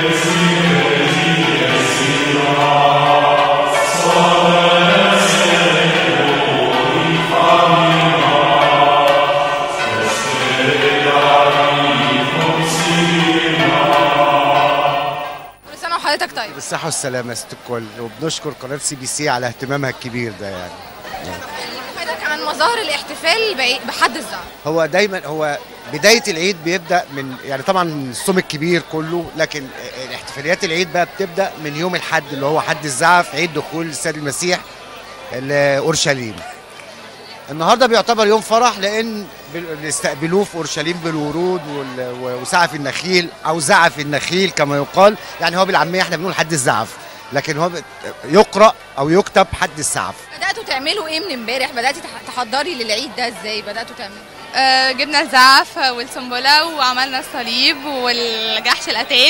كل سنه وحضرتك طيب بالصحة والسلامة يا ست الكل وبنشكر قناة سي بي سي على اهتمامها الكبير ده يعني كلمني حضرتك عن مظاهر الاحتفال بعي- بحد الزعف هو دايما هو بداية العيد بيبدأ من يعني طبعا الصوم الكبير كله لكن الاحتفاليات العيد بقى بتبدأ من يوم الحد اللي هو حد الزعف عيد دخول السيد المسيح لأورشليم النهارده بيعتبر يوم فرح لان بيستقبلوه في اورشليم بالورود وال- وسعف النخيل او زعف النخيل كما يقال يعني هو بالعاميه احنا بنقول حد الزعف لكن هو يقرا او يكتب حد الزعف بداتوا تعملوا ايه من امبارح بداتي تح- تحضري للعيد ده ازاي بداتوا تعملوا آه، جبنا الزعف والسنبلة وعملنا الصليب والجحش الأتان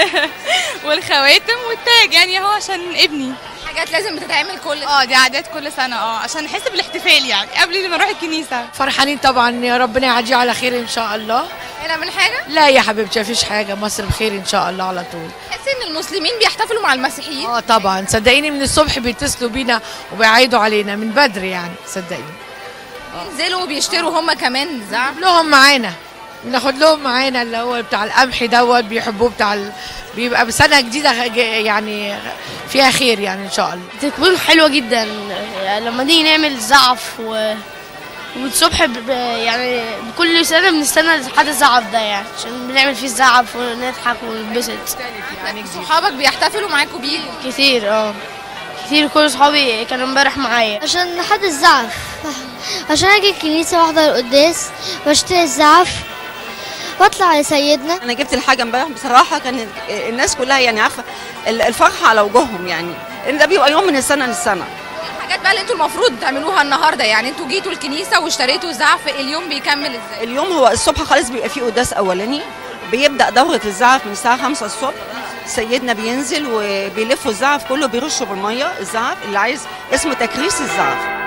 والخواتم والتاج يعني هو عشان ابني حاجات لازم بتتعمل كل اه دي عادات كل سنة اه عشان نحس بالاحتفال يعني قبل ما نروح الكنيسة فرحانين طبعا يا ربنا يعديه على خير ان شاء الله هنا من حاجه لا يا حبيبتي مفيش حاجه مصر بخير ان شاء الله على طول تحسي ان المسلمين بيحتفلوا مع المسيحيين اه طبعا صدقيني من الصبح بيتصلوا بينا وبيعيدوا علينا من بدري يعني صدقيني ينزلوا وبيشتروا هم كمان زعف ناخد لهم معانا بناخد لهم معانا اللي هو بتاع القمح دوت بيحبوه بتاع ال... بيبقى بسنه جديده غ- يعني فيها خير يعني ان شاء الله تكون حلوة جدا يعني لما نيجي نعمل زعف و والصبح ب... ب- يعني كل سنة بنستنى لحد الزعف ده يعني عشان بنعمل فيه الزعف ونضحك وننبسط يعني صحابك بيحتفلوا معاكوا بيه كتير اه كتير كل صحابي كانوا امبارح معايا عشان حد الزعف عشان اجي الكنيسة واحضر القداس واشتري الزعف واطلع لسيدنا انا جبت الحاجه امبارح بصراحه كان الناس كلها يعني عارفه الفرحه على وجوههم يعني ان ده بيبقى يوم من السنه للسنه الحاجات بقى اللي انتوا المفروض تعملوها النهارده يعني انتوا جيتوا الكنيسه واشتريتوا زعف اليوم بيكمل ازاي اليوم هو الصبح خالص بيبقى فيه قداس اولاني بيبدا دوره الزعف من الساعه 5 الصبح سيدنا بينزل وبيلفوا الزعف كله بيرشوا بالميه الزعف اللي عايز اسمه تكريس الزعف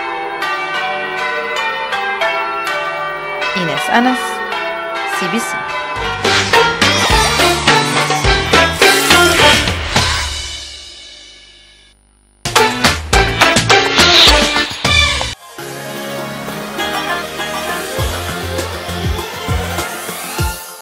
إيناس أنس سي بي سي